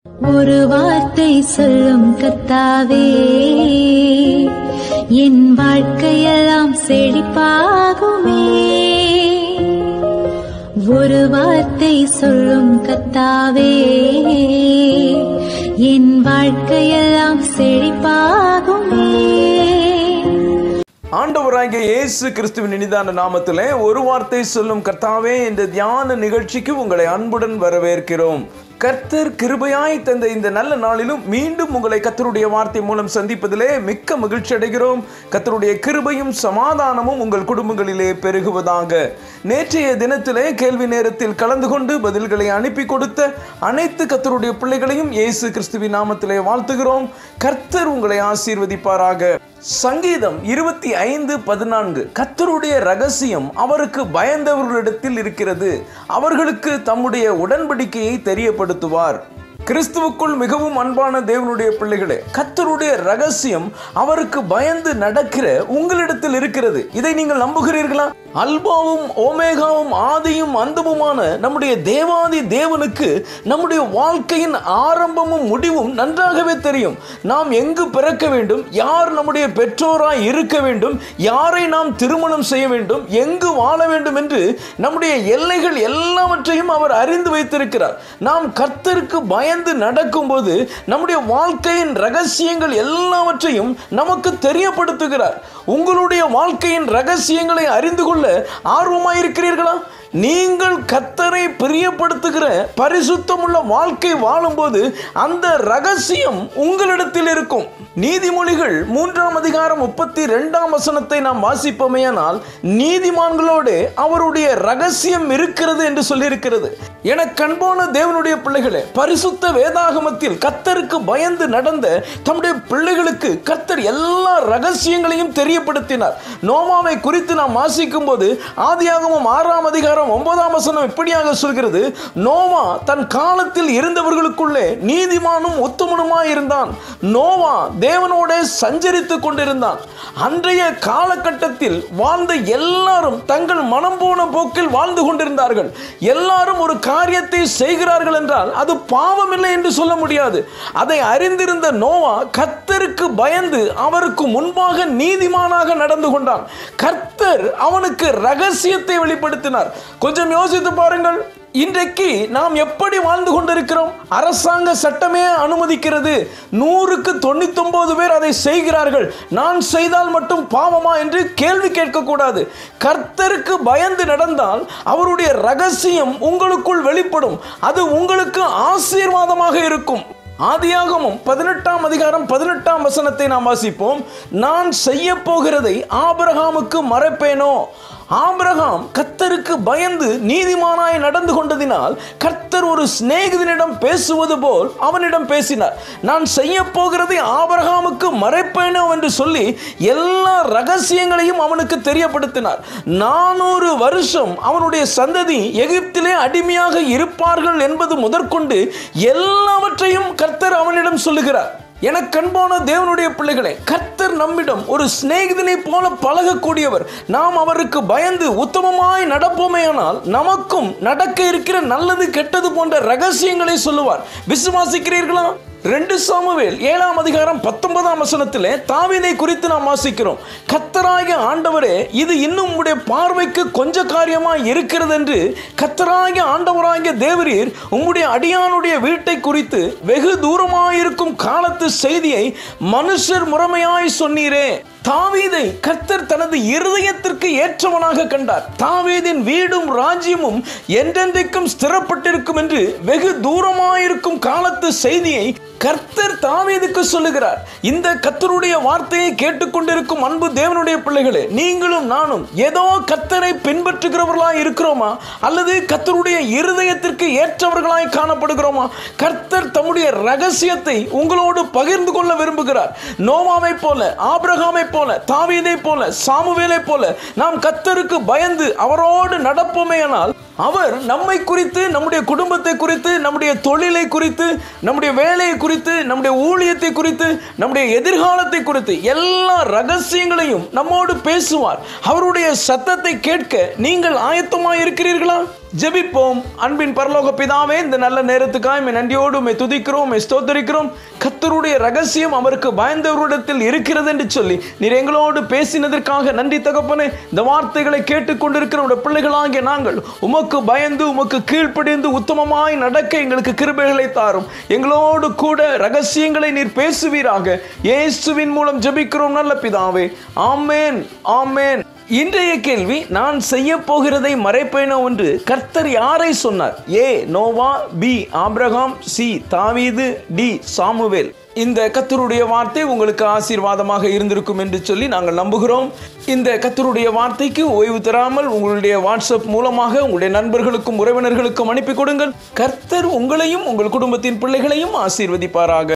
ஒரு வார்த்தை சொல்லும் கத்தாவே என் வாழ்க்கையெல்லாம் செழிப்பாகுமே ஒரு வார்த்தை சொல்லும் கத்தாவே என் வாழ்க்கையெல்லாம் செழிப்பாகுமே ஆண்டவராகிய இயேசு கிறிஸ்துவின் இனிதான நாமத்திலே ஒரு வார்த்தை சொல்லும் கர்த்தாவே என்ற தியான நிகழ்ச்சிக்கு உங்களை அன்புடன் வரவேற்கிறோம் கர்த்தர் கிருபையாய் தந்த இந்த நல்ல நாளிலும் மீண்டும் உங்களை கர்த்தருடைய வார்த்தை மூலம் சந்திப்பதிலே மிக்க மகிழ்ச்சி அடைகிறோம் கர்த்தருடைய கிருபையும் சமாதானமும் உங்கள் குடும்பங்களிலே பெருகுவதாக நேற்றைய தினத்திலே கேள்வி நேரத்தில் கலந்து கொண்டு பதில்களை அனுப்பி கொடுத்த அனைத்து கர்த்தருடைய பிள்ளைகளையும் இயேசு கிறிஸ்துவின் நாமத்திலே வாழ்த்துகிறோம் கர்த்தர் உங்களை ஆசீர்வதிப்பாராக சங்கீதம் இருபத்தி ஐந்து பதினான்கு கத்தருடைய ரகசியம் அவருக்கு பயந்தவர்களிடத்தில் இருக்கிறது அவர்களுக்கு தம்முடைய உடன்படிக்கையை தெரியப்படுத்துவார் கிறிஸ்துவுக்குள் மிகவும் அன்பான தேவனுடைய பிள்ளைகளே கத்தருடைய ரகசியம் அவருக்கு பயந்து நடக்கிற உங்களிடத்தில் இருக்கிறது இதை நீங்கள் நம்புகிறீர்களா அல்பாவும் ஓமேகாவும் ஆதியும் அந்தமுமான நம்முடைய தேவாதி தேவனுக்கு நம்முடைய வாழ்க்கையின் ஆரம்பமும் முடிவும் நன்றாகவே தெரியும் நாம் எங்கு பிறக்க வேண்டும் யார் நம்முடைய பெற்றோராய் இருக்க வேண்டும் யாரை நாம் திருமணம் செய்ய வேண்டும் எங்கு வாழ வேண்டும் என்று நம்முடைய எல்லைகள் எல்லாவற்றையும் அவர் அறிந்து வைத்திருக்கிறார் நாம் கர்த்தருக்கு பயந்து நடக்கும்போது நம்முடைய வாழ்க்கையின் ரகசியங்கள் எல்லாவற்றையும் நமக்கு தெரியப்படுத்துகிறார் உங்களுடைய வாழ்க்கையின் ரகசியங்களை அறிந்து கொள்ள ஆர்வமாயிருக்கிறீர்களா நீங்கள் கத்தரை பிரியப்படுத்துகிற பரிசுத்தமுள்ள வாழ்க்கை வாழும்போது அந்த ரகசியம் உங்களிடத்தில் இருக்கும் நீதிமொழிகள் மூன்றாம் அதிகாரம் முப்பத்தி ரெண்டாம் வசனத்தை நாம் வாசிப்போமேயானால் நீதிமான்களோடு அவருடைய ரகசியம் இருக்கிறது என்று சொல்லியிருக்கிறது என கண்பான தேவனுடைய பிள்ளைகளே பரிசுத்த வேதாகமத்தில் கத்தருக்கு பயந்து நடந்த தம்முடைய பிள்ளைகளுக்கு கத்தர் எல்லா ரகசியங்களையும் தெரியப்படுத்தினார் நோமாவை குறித்து நாம் வாசிக்கும் போது ஆதியாகமம் ஆறாம் அதிகாரம் ஒன்பதாம் வசனம் இப்படியாக சொல்கிறது நோவா தன் காலத்தில் இருந்தவர்களுக்குள்ளே நீதிமானும் உத்தமனுமாய் இருந்தான் நோவா தேவனோட சஞ்சரித்துக் கொண்டிருந்தான் அன்றைய காலகட்டத்தில் வாழ்ந்த எல்லாரும் தங்கள் மனம் போன போக்கில் வாழ்ந்து கொண்டிருந்தார்கள் எல்லாரும் ஒரு காரியத்தை செய்கிறார்கள் என்றால் அது பாவமில்லை என்று சொல்ல முடியாது அதை அறிந்திருந்த நோவா கர்த்தருக்கு பயந்து அவருக்கு முன்பாக நீதிமானாக நடந்து கொண்டான் கர்த்தர் அவனுக்கு ரகசியத்தை வெளிப்படுத்தினார் கொஞ்சம் யோசித்து பாருங்கள் இன்றைக்கு நாம் எப்படி வாழ்ந்து கொண்டிருக்கிறோம் அரசாங்க சட்டமே அனுமதிக்கிறது நூறுக்கு தொண்ணூத்தொன்பது பேர் அதை செய்கிறார்கள் நான் செய்தால் மட்டும் பாவமா என்று கேள்வி கேட்கக்கூடாது கர்த்தருக்கு பயந்து நடந்தால் அவருடைய ரகசியம் உங்களுக்குள் வெளிப்படும் அது உங்களுக்கு ஆசீர்வாதமாக இருக்கும் ஆதியாகமும் பதினெட்டாம் அதிகாரம் பதினெட்டாம் வசனத்தை நாம் வாசிப்போம் நான் செய்ய போகிறதை ஆபிரகாமுக்கு மறைப்பேனோ ஆபிரகாம் கர்த்தருக்கு பயந்து நீதிமானாய் நடந்து கொண்டதினால் கர்த்தர் ஒரு சிநேகிதனிடம் பேசுவது போல் அவனிடம் பேசினார் நான் செய்ய போகிறதை ஆபிரகாமுக்கு மறைப்பேனோ என்று சொல்லி எல்லா ரகசியங்களையும் அவனுக்கு தெரியப்படுத்தினார் நானூறு வருஷம் அவனுடைய சந்ததி எகிப்திலே அடிமையாக இருப்பார்கள் என்பது முதற்கொண்டு எல்லாவற்றையும் கர்த்தர் அவனிடம் சொல்லுகிறார் என கண்பான தேவனுடைய பிள்ளைகளே கர்த்தர் நம்மிடம் ஒரு சிநேகிதனை போல பழகக்கூடியவர் நாம் அவருக்கு பயந்து உத்தமமாய் நடப்போமேயானால் நமக்கும் நடக்க இருக்கிற நல்லது கெட்டது போன்ற ரகசியங்களை சொல்லுவார் விசுவாசிக்கிறீர்களா ரெண்டு சாமுவேல் ஏழாம் அதிகாரம் பத்தொன்பதாம் வசனத்திலே தாவீதை குறித்து நாம் வாசிக்கிறோம் கத்தராகிய ஆண்டவரே இது இன்னும் உம்முடைய பார்வைக்கு கொஞ்ச காரியமாய் இருக்கிறது என்று கத்தராகிய ஆண்டவராகிய தேவரீர் உம்முடைய அடியானுடைய வீட்டை குறித்து வெகு தூரமாயிருக்கும் காலத்து செய்தியை மனுஷர் முறைமையாய் சொன்னீரே தாவீதை கர்த்தர் தனது இருதயத்திற்கு ஏற்றவனாக கண்டார் தாவீதின் வீடும் ராஜ்யமும் என்றென்றைக்கும் ஸ்திரப்பட்டிருக்கும் என்று வெகு தூரமாயிருக்கும் காலத்து செய்தியை கர்த்தர் தாவீதுக்கு சொல்லுகிறார் இந்த கர்த்தருடைய வார்த்தையை கேட்டுக்கொண்டிருக்கும் அன்பு தேவனுடைய பிள்ளைகளே நீங்களும் நானும் ஏதோ கர்த்தரை பின்பற்றுகிறவர்களாய் இருக்கிறோமா அல்லது கர்த்தருடைய இருதயத்திற்கு ஏற்றவர்களாய் காணப்படுகிறோமா கர்த்தர் தம்முடைய ரகசியத்தை உங்களோடு பகிர்ந்து கொள்ள விரும்புகிறார் நோவாவை போல ஆபிரகாமை போல தாவீதை போல சாமுவேலை போல நாம் கர்த்தருக்கு பயந்து அவரோடு நடப்போமேயானால் அவர் நம்மை குறித்து நம்முடைய குடும்பத்தை குறித்து நம்முடைய தொழிலை குறித்து நம்முடைய வேலையை குறித்து நம்முடைய ஊழியத்தை குறித்து நம்முடைய எதிர்காலத்தை குறித்து எல்லா ரகசியங்களையும் நம்மோடு பேசுவார் அவருடைய சத்தத்தை கேட்க நீங்கள் ஆயத்தமாக இருக்கிறீர்களா ஜெபிப்போம் அன்பின் பரலோக பிதாவே இந்த நல்ல நேரத்துக்காக உம்மை நன்றியோடு உம்மை துதிக்கிறோம் உம்மை ஸ்தோத்தரிக்கிறோம் கத்தருடைய ரகசியம் அவருக்கு பயந்தவரிடத்தில் இருக்கிறது என்று சொல்லி நீர் எங்களோடு பேசினதற்காக நன்றி தகப்பனே இந்த வார்த்தைகளை கேட்டுக்கொண்டிருக்கிற உடைய பிள்ளைகளாகிய நாங்கள் உமக்கு பயந்து உமக்கு கீழ்ப்படிந்து உத்தமமாய் நடக்க எங்களுக்கு கிருபைகளை தாரும் எங்களோடு கூட ரகசியங்களை நீர் பேசுவீராக இயேசுவின் மூலம் ஜெபிக்கிறோம் நல்ல பிதாவே ஆமேன் ஆமேன் இன்றைய கேள்வி நான் செய்ய போகிறதை மறைப்பேனோ என்று கர்த்தர் யாரை சொன்னார் A Noah B Abraham C தாவீது டி சாமுவேல் இந்த கத்தருடைய வார்த்தை உங்களுக்கு ஆசீர்வாதமாக இருந்திருக்கும் என்று சொல்லி நாங்கள் நம்புகிறோம் இந்த கத்தருடைய வார்த்தைக்கு ஓய்வு தராமல் உங்களுடைய வாட்ஸ்அப் மூலமாக உங்களுடைய நண்பர்களுக்கும் உறவினர்களுக்கும் அனுப்பி கொடுங்கள் கர்த்தர் உங்களையும் உங்கள் குடும்பத்தின் பிள்ளைகளையும் ஆசீர்வதிப்பாராக